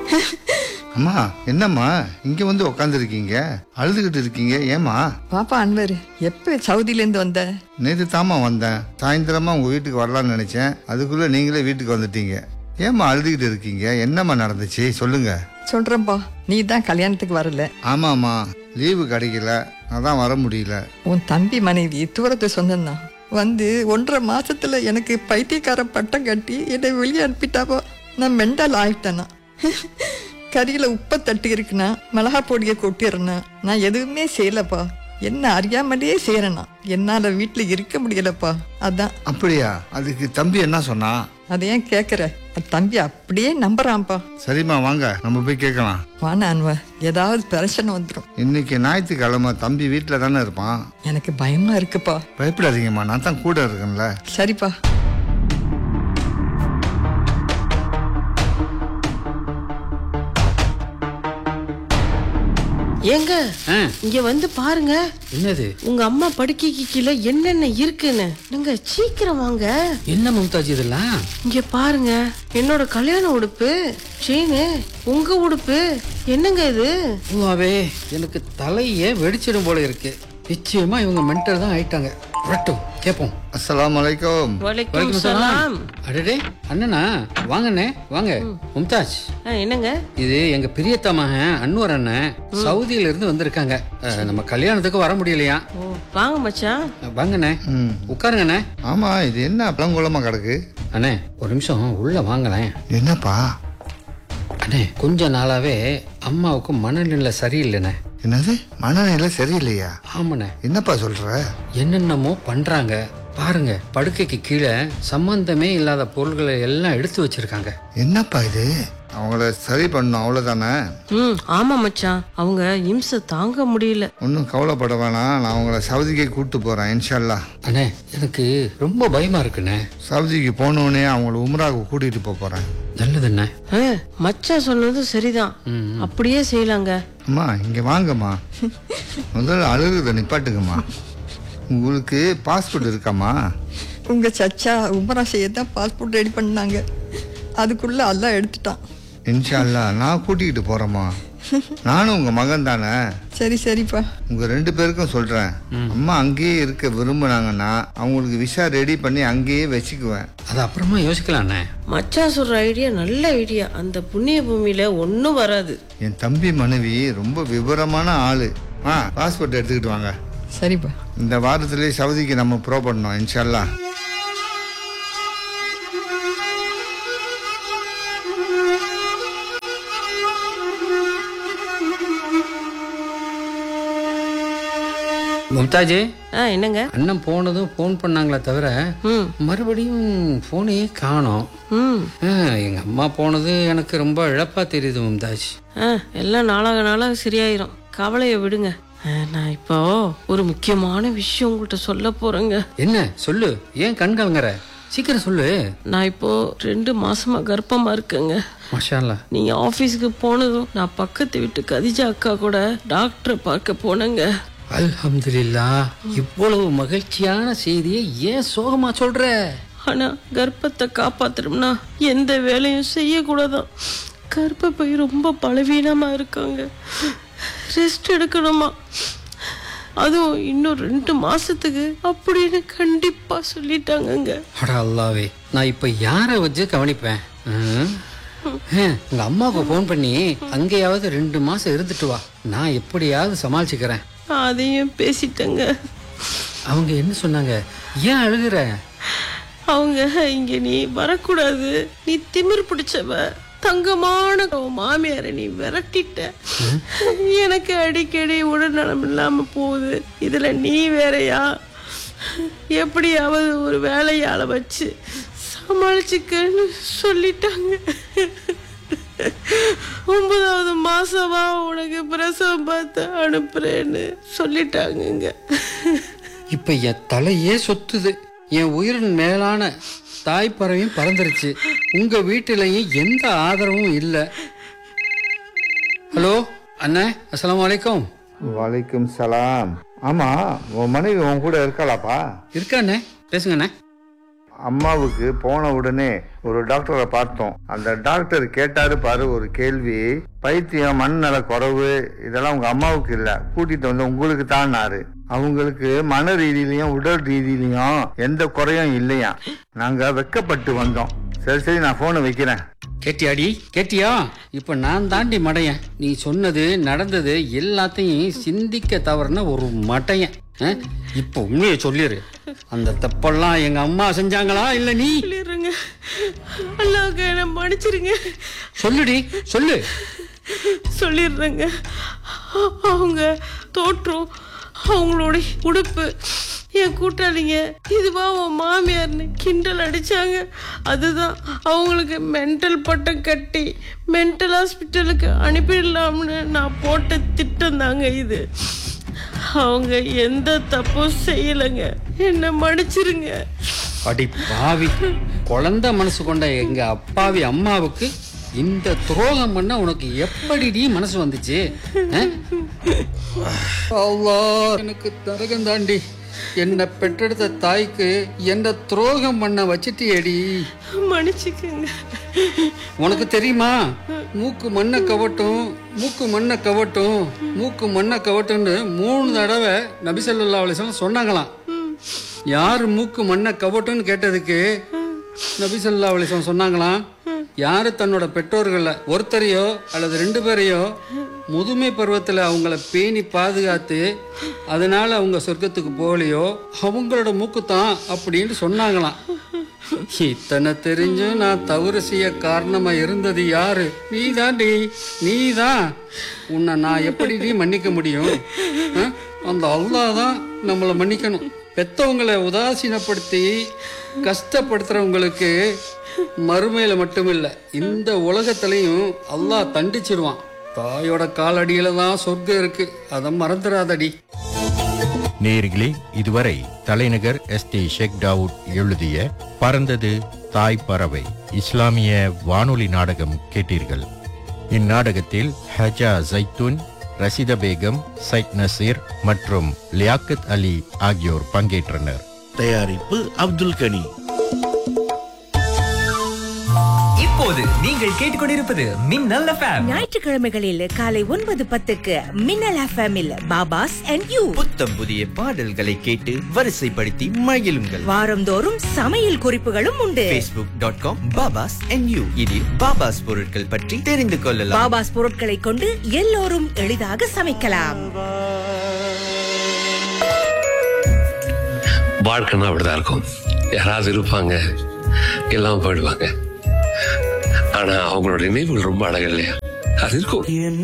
அம்மா என்னம்மா இங்க வந்து உக்காந்துருக்கீங்க அழுதுகிட்டு இருக்கீங்க ஏம்மா பாப்பா அன்வர் எப்போ சவுதியிலேருந்து வந்த நேற்று தாம்மா வந்தேன் சாயந்தரமா உங்க வீட்டுக்கு வரலாம்னு நினைச்சேன் அதுக்குள்ள நீங்களே வீட்டுக்கு வந்துட்டீங்க ஏம்மா அழுதுகிட்டு இருக்கீங்க என்னம்மா நடந்துச்சு சொல்லுங்க சொல்கிறேன்ப்பா நீ தான் கல்யாணத்துக்கு வரல ஆமாம்மா லீவு கிடைக்கல அதான் வர முடியல உன் தம்பி மனைவி தூரத்து சொந்தம்தான் வந்து ஒன்றரை மாசத்துல எனக்கு பைத்தியக்கார பட்டம் கட்டி என்னை வெளியே அனுப்பிட்டாப்பா நான் மெண்டல் ஆயிட்டேனா கறியில் உப்பை தட்டி இருக்குனா மிளகா பொடியை கொட்டிடுறேனா நான் எதுவுமே செய்யலப்பா என்ன அறியாமலே செய்யறேனா என்னால் வீட்டில் இருக்க முடியலப்பா அதான் அப்படியா அதுக்கு தம்பி என்ன சொன்னா அதை ஏன் கேட்குற தம்பி அப்படியே நம்புறான்ப்பா சரிம்மா வாங்க நம்ம போய் கேட்கலாம் வான அன்வா ஏதாவது பிரச்சனை வந்துடும் இன்னைக்கு ஞாயிற்றுக்கிழமை தம்பி வீட்டில் தானே இருப்பான் எனக்கு பயமா இருக்குப்பா பயப்படாதீங்கம்மா நான் தான் கூட இருக்கேன்ல சரிப்பா ஏங்க ஆ, இங்க வந்து பாருங்க என்னது உங்க அம்மா படுக்கைக்கு கீழே என்னென்ன இருக்குன்னு நீங்க சீக்கிரம் வாங்க என்ன மும்தாஜ் இதெல்லாம் இங்க பாருங்க என்னோட கல்யாண உடுப்பு செயின் உங்க உடுப்பு என்னங்க இது பூவாவே எனக்கு தலையே வெடிச்சிடும் போல இருக்கு நிச்சயமா இவங்க மென்டல் தான் ஆயிட்டாங்க வரட்டும் கேட்போம் அஸ்ஸலாமு அலைக்கும் வலைக்கும் சலாம் அடடே அண்ணனா வாங்கண்ணே வாங்க மும்தாஜ் ஆ, என்னங்க இது எங்க பிரியத்த மகன் அன்வர் அண்ணன் சவுதியில இருந்து வந்திருக்காங்க அஹ், நம்ம கல்யாணத்துக்கு வர முடியலையா ஓ வாங்க மச்சான் அஹ், வாங்கண்ணே ம் உட்காருங்கண்ணே ஆமா இது என்ன பழங்குளமா கிடக்கு அண்ணே ஒரு நிமிஷம் உள்ள வாங்களேன் என்னப்பா அண்ணே கொஞ்ச நாளாவே அம்மாவுக்கு மனநிலை சரியில்லைண்ணே என்னது மனநிலை சரியில்லையா ஆமாண்ணே என்னப்பா சொல்ற என்னென்னமோ பண்றாங்க பாருங்க படுக்கைக்கு கீழே சம்பந்தமே இல்லாத பொருள்களை எல்லாம் எடுத்து வச்சிருக்காங்க என்னப்பா இது அவங்கள சரி பண்ணணும் அவ்வளோதானே ம் ஆமா மச்சான் அவங்க இம்சை தாங்க முடியல ஒன்றும் கவலைப்பட வேணாம் நான் அவங்கள சவுதிக்கே கூப்பிட்டு போகிறேன் இன்ஷால்லா அண்ணே எனக்கு ரொம்ப பயமா இருக்குண்ணே சவுதிக்கு போனோடனே அவங்கள உம்ராவுக்கு கூட்டிகிட்டு போக போகிறேன் நல்லதுண்ணே ஆ, மச்சான் சொன்னது சரிதான் அப்படியே செய்யலாங்க அம்மா இங்கே வாங்கம்மா முதல்ல அழுகுறத நிப்பாட்டுங்கம்மா உங்களுக்கு பாஸ்போர்ட் இருக்காம்மா உங்க சச்சா உமரா செய்ய தான் பாஸ்போர்ட் ரெடி பண்ணாங்க அதுக்குள்ள எல்லாம் எடுத்துட்டான் இன்ஷால்லா நான் கூட்டிகிட்டு போகிறேம்மா நானும் உங்கள் மகன் தானே சரி சரிப்பா உங்க ரெண்டு பேருக்கும் சொல்றேன் அம்மா அங்கேயே இருக்க விரும்புனாங்கன்னா அவங்களுக்கு விசா ரெடி பண்ணி அங்கேயே வச்சுக்குவேன் அது அப்புறமா யோசிக்கலாண்ணே மச்சான் சொல்ற ஐடியா நல்ல ஐடியா அந்த புண்ணிய பூமியில ஒன்றும் வராது என் தம்பி மனைவி ரொம்ப விவரமான ஆளு ஆ பாஸ்போர்ட் எடுத்துக்கிட்டு வாங்க சரிப்பா இந்த வாரத்திலேயே சவுதிக்கு நம்ம ப்ரோ பண்ணோம் இன்ஷால்லா மும்தாஜ் ஆ என்னங்க அண்ணன் போனதும் ஃபோன் பண்ணாங்களே தவிர ம் மறுபடியும் ஃபோனையே காணோம் ம் ஆ, எங்க அம்மா போனது எனக்கு ரொம்ப இழப்பா தெரியுது மும்தாஜ் ஆ எல்லாம் நாளாக நாளாக சரியாயிரும் கவலையை விடுங்க ஆ, நான் இப்போ ஒரு முக்கியமான விஷயம் உங்கள்கிட்ட சொல்ல போறேங்க என்ன சொல்லு ஏன் கண் கலங்குற சீக்கிரம் சொல்லு நான் இப்போ ரெண்டு மாசமா கர்ப்பமா இருக்கேங்க மஷாலா நீங்க ஆபீஸ்க்கு போனதும் நான் பக்கத்து வீட்டு கதிஜா அக்கா கூட டாக்டரை பார்க்க போனேங்க அல்ஹம்துலில்லா இவ்வளவு மகிழ்ச்சியான செய்தியை ஏன் சோகமா சொல்ற ஆனா கர்ப்பத்தை காப்பாத்தணும்னா எந்த வேலையும் செய்யக்கூடாதான் கர்ப்பப்பை ரொம்ப பலவீனமா இருக்காங்க ரெஸ்ட் எடுக்கணுமா அதுவும் இன்னும் ரெண்டு மாசத்துக்கு அப்படின்னு கண்டிப்பா சொல்லிட்டாங்கங்க அட அல்லாவே நான் இப்ப யாரை வச்சு கவனிப்பேன் ம்? ஹம், உங்க அம்மாவுக்கு ஃபோன் பண்ணி அங்கேயாவது ரெண்டு மாசம் இருந்துட்டு வா நான் எப்படியாவது சமாளிச்சுக்கிறேன் அதையும் பேசிட்டேங்க அவங்க என்ன சொன்னாங்க ஏன் அழுகுற அவங்க இங்க நீ வரக்கூடாது நீ திமிர் பிடிச்சவ தங்கமான உன் மாமியாரை நீ விரட்டிட்ட எனக்கு அடிக்கடி உடல்நலம் இல்லாம போகுது இதுல நீ வேறயா எப்படியாவது ஒரு வேலையால வச்சு சமாளிச்சுக்கன்னு சொல்லிட்டாங்க ஒன்பதாவது மாசமா உனக்கு பிரசவம் பார்த்து அனுப்புறேன்னு சொல்லிட்டாங்கங்க இப்ப என் தலையே சொத்துது என் உயிரின் மேலான தாய்ப்பறவையும் பறந்துருச்சு உங்க வீட்டிலையும் எந்த ஆதரவும் இல்லை ஹலோ அண்ணே அஸ்ஸலாமு அலைக்கும் வலைக்கும் சலாம் ஆமா உன் மனைவி உன் கூட இருக்காளாப்பா இருக்கா அண்ணே பேசுங்க அண்ணே அம்மாவுக்கு போன உடனே ஒரு டாக்டரை பார்த்தோம் அந்த டாக்டர் கேட்டாரு பாரு ஒரு கேள்வி பைத்தியம் மண்ணல குறைவு இதெல்லாம் உங்க அம்மாவுக்கு இல்ல கூட்டிட்டு வந்து உங்களுக்கு தான்னாரு அவங்களுக்கு மன ரீதியிலையும் உடல் ரீதியிலையும் எந்த குறையும் இல்லையா நாங்க வெக்கப்பட்டு வந்தோம் சரி சரி நான் போனை வைக்கிறேன் கேட்டியாடி கேட்டியா இப்ப நான் தாண்டி மடையன் நீ சொன்னது நடந்தது எல்லாத்தையும் சிந்திக்க தவறுன ஒரு மடையன் ஆ? இப்ப உண்மையை சொல்லிரு அந்த தப்பெல்லாம் எங்க அம்மா செஞ்சாங்களா இல்ல நீ சொல்லிடுறேங்க அல்லாவுக்கு என்ன மன்னிச்சிருங்க சொல்லுடி சொல்லு சொல்லிடுறேங்க அவங்க தோற்றம் அவங்களோட உடுப்பு என் கூட்டாளிங்க இதுவா உன் மாமியார்னு கிண்டல் அடிச்சாங்க அதுதான் அவங்களுக்கு மென்டல் பட்டம் கட்டி மென்டல் ஹாஸ்பிட்டலுக்கு அனுப்பிடலாம்னு நான் போட்ட திட்டம் தாங்க இது அவங்க எந்த தப்பும் செய்யலைங்க என்ன மன்னிச்சிருங்க அடி பாவி குழந்தை மனசு கொண்ட எங்க அப்பாவி அம்மாவுக்கு இந்த துரோகம் பண்ண உனக்கு எப்படிடி மனசு வந்துச்சு ஆ? அல்லாஹ், எனக்கு தரகம் தாண்டி என்னை பெற்றெடுத்த தாய்க்கு என்ன துரோகம் பண்ண வச்சிட்டியேடி மன்னிச்சுக்குங்க உனக்கு தெரியுமா மூக்கு மண்ணை கவட்டும் மூக்கு மண்ணை கவட்டும் மூக்கு மண்ணை கவட்டும்னு மூணு தடவை நபிசல்லா அலிஸ்லாம் சொன்னாங்களாம் யார் மூக்கு மண்ணை கவட்டும்னு கேட்டதுக்கு நபிசல்லா அலிஸ்லாம் சொன்னாங்களாம் யாரு தன்னோட பெற்றோர்களை ஒருத்தரையோ அல்லது ரெண்டு பேரையோ முதுமை பருவத்தில் அவங்கள பேணி பாதுகாத்து அதனால அவங்க சொர்க்கத்துக்கு போகலையோ அவங்களோட மூக்கு தான் அப்படின்னு சொன்னாங்களாம் இத்தனை தெரிஞ்சும் நான் தவறு செய்ய காரணமா இருந்தது யாரு நீ தாண்டி நீ தான் உன்னை நான் எப்படி மன்னிக்க முடியும் ஆ? அந்த அல்லாஹ் தான் நம்மளை மன்னிக்கணும் பெத்தவங்களை உதாசீனப்படுத்தி கஷ்டப்படுத்துறவங்களுக்கு மறுமையில மட்டுமில்ல இந்த உலகத்திலையும் அல்லாஹ் தண்டிச்சிருவான் தாயோட காலடியில தான் சொர்க்கம் இருக்கு அதை மறந்துடாதடி நேயர்களே இதுவரை தலைநகர் எஸ் டி ஷேக் தாவூத் எழுதிய பறந்தது தாய் பறவை இஸ்லாமிய வானொலி நாடகம் கேட்டீர்கள் இந்நாடகத்தில் ஹஜா ஜைத்துன் ரசிதா பேகம் சைட் நசீர் மற்றும் லியாக்கத் அலி ஆகியோர் பங்கேற்றனர் தயாரிப்பு அப்துல் கனி இப்போது நீங்கள் கேட்டுக்கொண்டிருப்பது மின்னல் எஃப்எம் ஞாயிற்றுக்கிழமைகளில் காலை ஒன்பது பத்துக்கு மின்னல் எஃப்எம்மில் பாபாஸ் அண்ட் யூ புத்தம் புதிய பாடல்களை கேட்டு வரிசைப்படுத்தி மகிழுங்கள் வாரந்தோறும் சமையல் குறிப்புகளும் உண்டு facebook.com dot com Babas and you இதில் பாபாஸ் பொருட்கள் பற்றி தெரிந்து கொள்ளலாம் பாபாஸ் பொருட்களை கொண்டு எல்லோரும் எளிதாக சமைக்கலாம் வாழ்க்கைன்னா அப்படிதான் இருக்கும் யாராவது இருப்பாங்க எல்லாம் போயிடுவாங்க ஆனா அவங்களோட நினைவுகள் ரொம்ப அழகு இல்லையா அது இருக்கும்